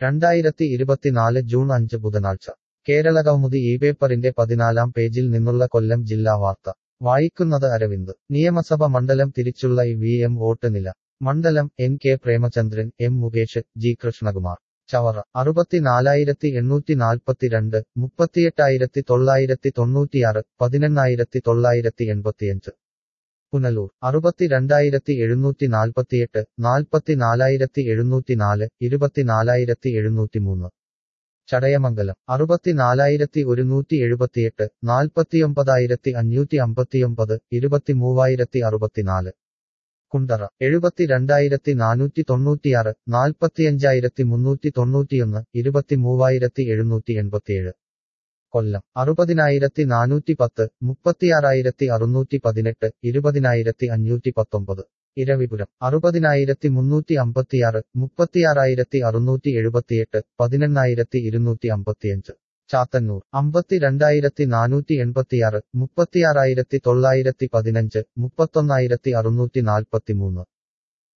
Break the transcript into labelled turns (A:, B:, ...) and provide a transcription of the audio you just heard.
A: രണ്ടായിരത്തി ഇരുപത്തിനാല് ജൂൺ അഞ്ച് ബുധനാഴ്ച കേരളകൗമുദി ഈ പേപ്പറിന്റെ പതിനാലാം പേജിൽ നിന്നുള്ള കൊല്ലം ജില്ലാ വാർത്ത വായിക്കുന്നത് അരവിന്ദ് നിയമസഭ മണ്ഡലം തിരിച്ചുള്ള ഇ വി എം വോട്ട് നില മണ്ഡലം N K Premachandran M Mukesh G Krishnakumar Chavara അറുപത്തിനാലായിരത്തി എണ്ണൂറ്റി നാൽപ്പത്തിരണ്ട് മുപ്പത്തിയെട്ടായിരത്തി തൊള്ളായിരത്തി തൊണ്ണൂറ്റിയാറ് പതിനെണ്ണായിരത്തി തൊള്ളായിരത്തി എൺപത്തിയഞ്ച് പുനലൂർ അറുപത്തിരണ്ടായിരത്തി എഴുന്നൂറ്റി നാൽപ്പത്തിയെട്ട് നാൽപ്പത്തിനാലായിരത്തി എഴുന്നൂറ്റി നാല് ഇരുപത്തിനാലായിരത്തി എഴുന്നൂറ്റി മൂന്ന് ചടയമംഗലം അറുപത്തിനാലായിരത്തി ഒരുന്നൂറ്റി എഴുപത്തിയെട്ട് നാൽപ്പത്തിയൊമ്പതായിരത്തി അഞ്ഞൂറ്റി അമ്പത്തിയൊമ്പത് ഇരുപത്തിമൂവായിരത്തി അറുപത്തിനാല് കുണ്ടറ എഴുപത്തിരണ്ടായിരത്തി നാനൂറ്റി തൊണ്ണൂറ്റിയാറ് നാൽപ്പത്തിയഞ്ചായിരത്തി മുന്നൂറ്റി തൊണ്ണൂറ്റിയൊന്ന് ഇരുപത്തിമൂവായിരത്തി എഴുന്നൂറ്റി എൺപത്തിയേഴ് കൊല്ലം അറുപതിനായിരത്തി നാനൂറ്റി പത്ത് മുപ്പത്തിയാറായിരത്തി അറുന്നൂറ്റി പതിനെട്ട് ഇരുപതിനായിരത്തി അഞ്ഞൂറ്റി പത്തൊമ്പത് ഇരവിപുരം അറുപതിനായിരത്തി മുന്നൂറ്റി അമ്പത്തിയാറ് മുപ്പത്തിയാറായിരത്തി അറുന്നൂറ്റി എഴുപത്തിയെട്ട് പതിനെണ്ണായിരത്തി ഇരുന്നൂറ്റി അമ്പത്തിയഞ്ച് ചാത്തന്നൂർ അമ്പത്തിരണ്ടായിരത്തി നാനൂറ്റി എൺപത്തിയാറ് മുപ്പത്തിയാറായിരത്തി തൊള്ളായിരത്തി പതിനഞ്ച് മുപ്പത്തൊന്നായിരത്തി അറുന്നൂറ്റി നാൽപ്പത്തിമൂന്ന്